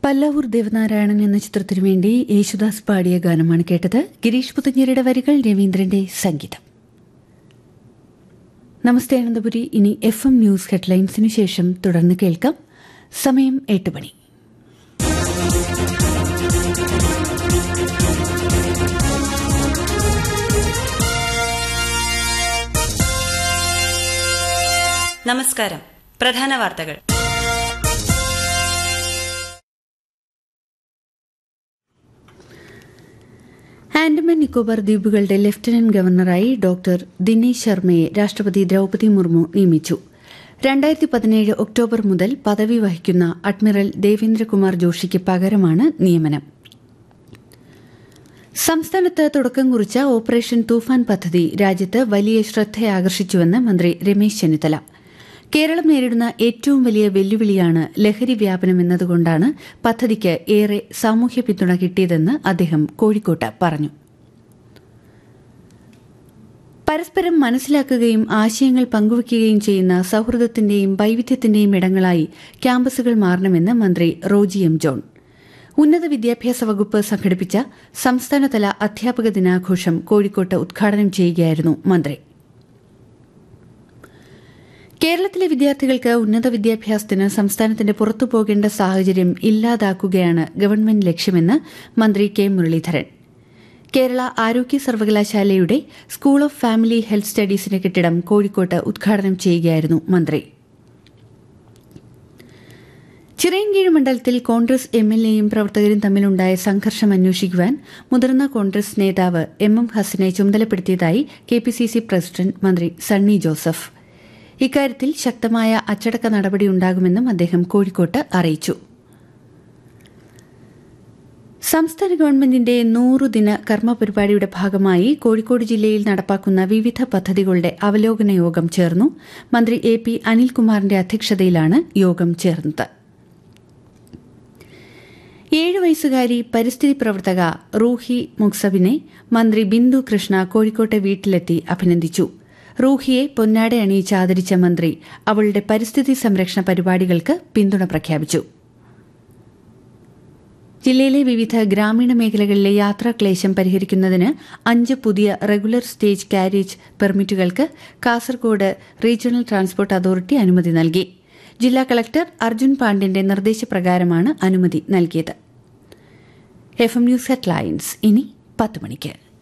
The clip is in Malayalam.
പല്ലാവൂർ ദേവനാരായണൻ എന്ന ചിത്രത്തിനു വേണ്ടി യേശുദാസ് പാടിയ ഗാനമാണ് കേട്ടത് ഗിരീഷ് പുത്തഞ്ഞേരിയുടെ വരികൾ രവീന്ദ്രന്റെ സംഗീതം നമസ്തേ അനന്തപുരി ഇനി എഫ് എം ന്യൂസ് ഹെഡ്ലൈൻസിനു ശേഷം തുടർന്ന് കേൾക്കാം സമയം എട്ട് മണി നമസ്കാരം പ്രധാന വാർത്തകൾ ആൻഡമാൻ നിക്കോബാർ ദ്വീപുകളുടെ ലഫ്റ്റനന്റ് ഗവർണറായി ഡോക്ടർ ദിനേശ് ശർമ്മയെ രാഷ്ട്രപതി ദ്രൌപതി മുർമു നിയമിച്ചു രണ്ടായിരത്തി പതിനേഴ് ഒക്ടോബർ മുതൽ പദവി വഹിക്കുന്ന അഡ്മിറൽ ദേവേന്ദ്രകുമാർ ജോഷിക്ക് പകരമാണ് നിയമനം സംസ്ഥാനത്ത് തുടക്കം കുറിച്ച ഓപ്പറേഷൻ തൂഫാൻ പദ്ധതി രാജ്യത്ത് വലിയ ശ്രദ്ധയാകർഷിച്ചുവെന്ന് മന്ത്രി രമേശ് ചെന്നിത്തല കേരളം നേരിടുന്ന ഏറ്റവും വലിയ വെല്ലുവിളിയാണ് ലഹരി വ്യാപനം എന്നതുകൊണ്ടാണ് പദ്ധതിക്ക് ഏറെ സാമൂഹ്യ പിന്തുണ കിട്ടിയതെന്ന് അദ്ദേഹം കോഴിക്കോട്ട് പറഞ്ഞു പരസ്പരം മനസ്സിലാക്കുകയും ആശയങ്ങൾ പങ്കുവയ്ക്കുകയും ചെയ്യുന്ന സൌഹൃദത്തിന്റെയും വൈവിധ്യത്തിന്റെയും ഇടങ്ങളായി ക്യാമ്പസുകൾ മാറണമെന്ന് മന്ത്രി റോജി എം ജോൺ ഉന്നത വിദ്യാഭ്യാസ വകുപ്പ് സംഘടിപ്പിച്ച സംസ്ഥാനതല അധ്യാപക ദിനാഘോഷം കോഴിക്കോട്ട് ഉദ്ഘാടനം ചെയ്യുകയായിരുന്നു മന്ത്രി കേരളത്തിലെ വിദ്യാർത്ഥികൾക്ക് ഉന്നത വിദ്യാഭ്യാസത്തിന് സംസ്ഥാനത്തിന്റെ പുറത്തു പോകേണ്ട സാഹചര്യം ഇല്ലാതാക്കുകയാണ് ഗവൺമെന്റ് ലക്ഷ്യമെന്ന് മന്ത്രി കെ മുരളീധരൻ കേരള ആരോഗ്യ സർവകലാശാലയുടെ സ്കൂൾ ഓഫ് ഫാമിലി ഹെൽത്ത് സ്റ്റഡീസിന്റെ കെട്ടിടം കോഴിക്കോട്ട് ഉദ്ഘാടനം ചെയ്യുകയായിരുന്നു മന്ത്രി ചിറയൻകീഴ് മണ്ഡലത്തിൽ കോൺഗ്രസ് എം എൽ എയും പ്രവർത്തകരും തമ്മിലുണ്ടായ സംഘർഷം അന്വേഷിക്കുവാൻ മുതിർന്ന കോൺഗ്രസ് നേതാവ് എം എം ഹസനെ ചുമതലപ്പെടുത്തിയതായി K P C C president മന്ത്രി സണ്ണി ജോസഫ് ഇക്കാര്യത്തിൽ ശക്തമായ അച്ചടക്ക നടപടിയുണ്ടാകുമെന്നും അദ്ദേഹം കോഴിക്കോട്ട് അറിയിച്ചു സംസ്ഥാന ഗവൺമെന്റിന്റെ നൂറുദിന കർമ്മ പരിപാടിയുടെ ഭാഗമായി കോഴിക്കോട് ജില്ലയിൽ നടപ്പാക്കുന്ന വിവിധ പദ്ധതികളുടെ അവലോകന യോഗം ചേർന്നു മന്ത്രി എ പി അനിൽകുമാറിന്റെ അധ്യക്ഷതയിലാണ് യോഗം ചേർന്നത് ഏഴ് വയസ്സുകാരി പരിസ്ഥിതി പ്രവർത്തക റൂഹി മുക്സബിനെ മന്ത്രി ബിന്ദു കൃഷ്ണ കോഴിക്കോട്ടെ വീട്ടിലെത്തി അഭിനന്ദിച്ചു റൂഹിയെ പൊന്നാടെ അണിയിച്ച് ആദരിച്ച മന്ത്രി അവളുടെ പരിസ്ഥിതി സംരക്ഷണ പരിപാടികൾക്ക് പിന്തുണ പ്രഖ്യാപിച്ചു ജില്ലയിലെ വിവിധ ഗ്രാമീണ മേഖലകളിലെ യാത്രാക്ലേശം പരിഹരിക്കുന്നതിന് അഞ്ച് പുതിയ റെഗുലർ സ്റ്റേജ് കാരേജ് പെർമിറ്റുകൾക്ക് കാസർഗോഡ് റീജിയണൽ ട്രാൻസ്പോർട്ട് അതോറിറ്റി അനുമതി നൽകി ജില്ലാ കളക്ടർ അർജുൻ പാണ്ഡ്യന്റെ നിർദ്ദേശപ്രകാരമാണ് അനുമതി നൽകിയത് എഫ് എം ന്യൂസ് ഹെഡ്ലൈൻസ് ഇനി പത്ത് മണിക്ക്